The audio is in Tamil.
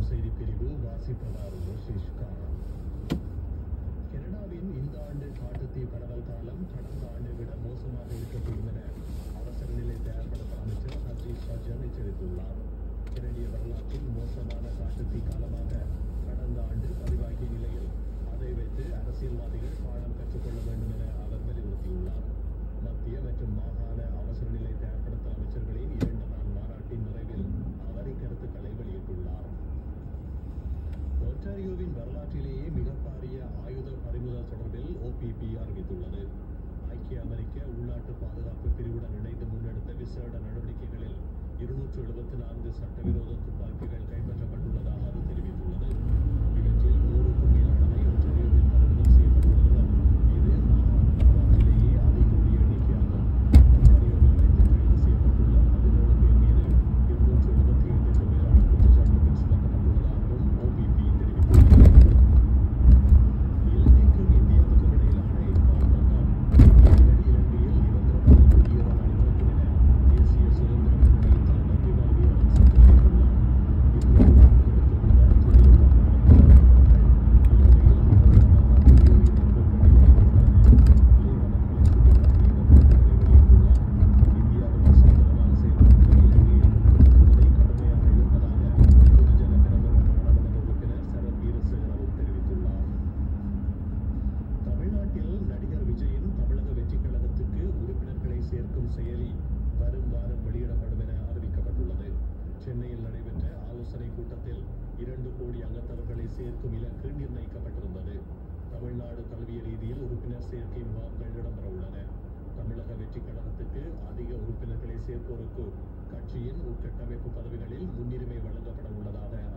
செய்தி பிரிவு வாசிப்பவர் ரிஷிஷ் காரன் கனடாவின் இந்த ஆண்டு காட்டுத்தீ பரவல் காலம் கடந்த ஆண்டை விட மோசமாக இருக்கக்கூடும் என அவசர நிலை தயார்படுத்த அமைச்சர் ஹர்தீப் சஜன் எச்சரித்துள்ளார் கனடிய வரலாற்றில் மோசமான காட்டுத்தீ காலமாக கடந்த ஆண்டு பதிவாகிய நிலையில் அதை வைத்து அரசியல்வாதிகள் பாடம் கற்றுக்கொள்ள வேண்டும் என அவர் வலியுறுத்தியுள்ளார் மத்திய மற்றும் மாகாண அவசர நிலை தயார்படுத்தல் அமைச்சர்களின் இரண்டு நாள் மாநாட்டின் நிறைவில் அவர் இக்கருத்துக்களை வெளியிட்டுள்ளார் ஒன்டாரியோவின் வரலாற்றிலேயே மிகப்பாரிய ஆயுத பறிமுதல் தொடர்பில் ஓபிபி அறிவித்துள்ளது ஐக்கிய அமெரிக்க உள்நாட்டு பாதுகாப்பு பிரிவுடன் இணைந்து முன்னெடுத்த விசேட நடவடிக்கைகளில் இருநூற்று எழுபத்தி நான்கு சட்டவிரோத துப்பாக்கிகள் கைப்பற்றப்பட்டுள்ளதாக அது தெரிவித்துள்ளது இவற்றில் நூறுக்கும் மேலானவை ஒன்டாரியோவில் பறிமுதல் செய்யப்பட்டுள்ளதுடன் இது மாகாண வரலாற்றிலேயே அதிகூடிய எண்ணிக்கையாகும் ஒன்டாரியோவில் வைத்து கைது செய்யப்பட்டுள்ள பதினேழு பேர் மீது இருநூற்று எழுபத்தி எட்டுக்கும் மேலான குற்றச்சாட்டுகள் சுமத்தப்பட்டுள்ளதாகவும் ஓபிபி தெரிவித்துள்ளது இலங்கைக்கும் இந்தியாவுக்கும் இடையிலான இப்பால் பந்தம் இந்தியர்கள் இலங்கையில் நிரந்தரமாக குடியேற வழிவகுக்கும் என தேசிய சுதந்திர முன்னணி தலைவர் விமல் வீரவன்ச தெரிவித்துள்ளார் இருநூறு ஆண்டுகளுக்கு முன்னர் தொழில்நுட்ப காலத்தில் அவர்கள் இலங்கையில் நிரந்தரமாக குடியேறியிருக்கும் வெளியான மக்களை சுட்டிக்காட்டிய கருத்துக்களை வெளியிட்டுள்ளார் இந்தியாவுக்கு சுதந்திரமாக செயல்படுத்த இலங்கையில் கொடுப்பதை கடுமையாக எதிர்ப்பதாக பொதுஜன பெரமுன நாடாளுமன்ற உறுப்பினர் சரத் வீரசேகரவும் தெரிவித்துள்ளார் தமிழ்நாட்டில் நடிகர் விஜயின் தமிழக வெற்றிக் கழகத்துக்கு உறுப்பினர்களை சேர்க்கும் செயலி வரும் வாரம் வெளியிடப்படும் என அறிவிக்கப்பட்டுள்ளது சென்னையில் நடைபெற்ற ஆலோசனை கூட்டத்தில் இரண்டு கோடி அங்கத்தவர்களை சேர்க்கும் இலக்கு நிர்ணயிக்கப்பட்டிருந்தது தமிழ்நாடு கல்விய ரீதியில் உறுப்பினர் சேர்க்கை முகாம்கள் இடம்பெற உள்ளன தமிழக வெற்றிக் கழகத்துக்கு அதிக உறுப்பினர்களை சேர்ப்போருக்கு கட்சியின் உட்கட்டமைப்பு பதவிகளில் முன்னுரிமை வழங்கப்பட உள்ளதாக